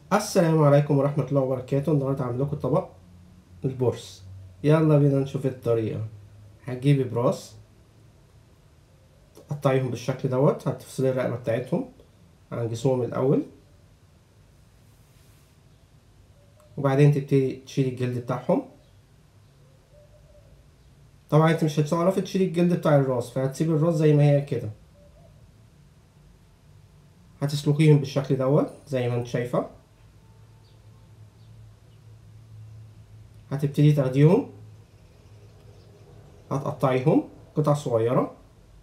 السلام عليكم ورحمة الله وبركاته النهاردة هعمل لكم طبق البورس يلا بينا نشوف الطريقة هتجيبي براس تقطعيهم بالشكل دوت هتفصلي الرقبة بتاعتهم عن جسمهم الأول وبعدين تبتدي تشيلي الجلد بتاعهم طبعا انت مش هتعرفي تشيلي الجلد بتاع الراس فهتسيبي الراس زي ما هي كده هتسلقيهم بالشكل دوت زي ما انت شايفه هتبتدي تاخديهم هتقطعيهم قطع صغيرة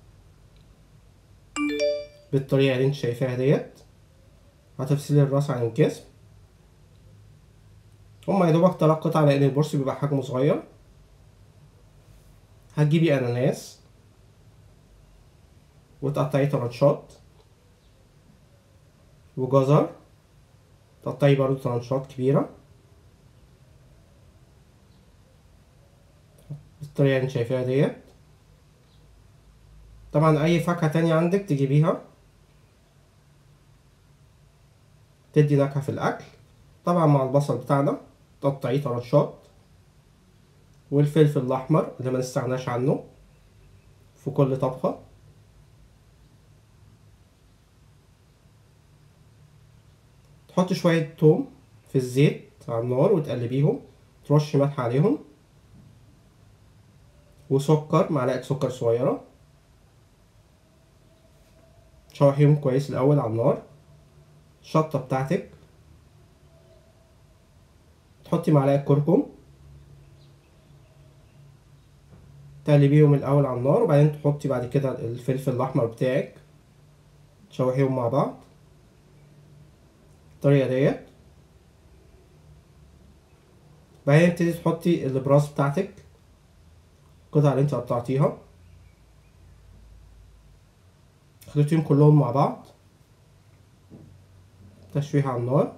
بالطريقة اللي انت شايفاها ديت هتفصلي الراس عن الجسم هما يدوبك تلات قطع لأن البورس بيبقى حجمه صغير هتجيبي أناناس وتقطعيه ترانشات وجزر تقطعي برضو ترانشات كبيرة بالطريقة اللي انت شايفاها ديت طبعا أي فاكهة تانية عندك تجيبيها تدي نكهة في الأكل طبعا مع البصل بتاعنا تقطعيه ترانشات والفلفل الأحمر اللي ما نستغناش عنه في كل طبخة تحط شوية توم في الزيت على النار وتقلبيهم ترش ملح عليهم وسكر معلقة سكر صغيرة تشوحيهم كويس الأول على النار الشطة بتاعتك تحطي معلقة كركم تقلبيهم الأول على النار وبعدين تحطي بعد كده الفلفل الأحمر بتاعك تشوحيهم مع بعض الطريقة ديت بعدين تبتدي تحطي البراس بتاعتك القطع اللي انت قطعتيها خلطيهم كلهم مع بعض تشويح على النار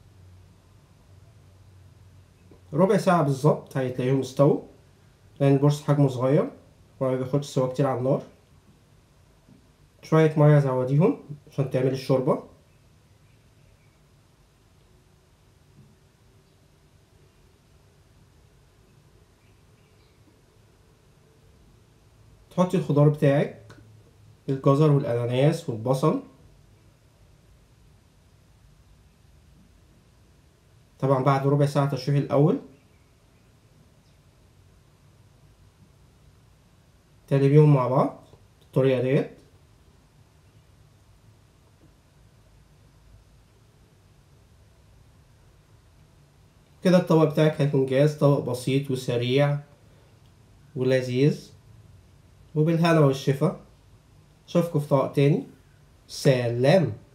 ربع ساعة بالظبط هتلاقيهم استووا لأن البورس حجمه صغير وما بياخدش سوا كتير على النار شوية مية زوديهم عشان تعملي الشوربة تحطي الخضار بتاعك الجزر والأناناس والبصل طبعا بعد ربع ساعة تشويح الأول تقلبيهم مع بعض بالطريقة ديت كده الطبق بتاعك هيكون جاهز طبق بسيط وسريع ولذيذ وبالهنا والشفا اشوفكم في طبق تاني سلام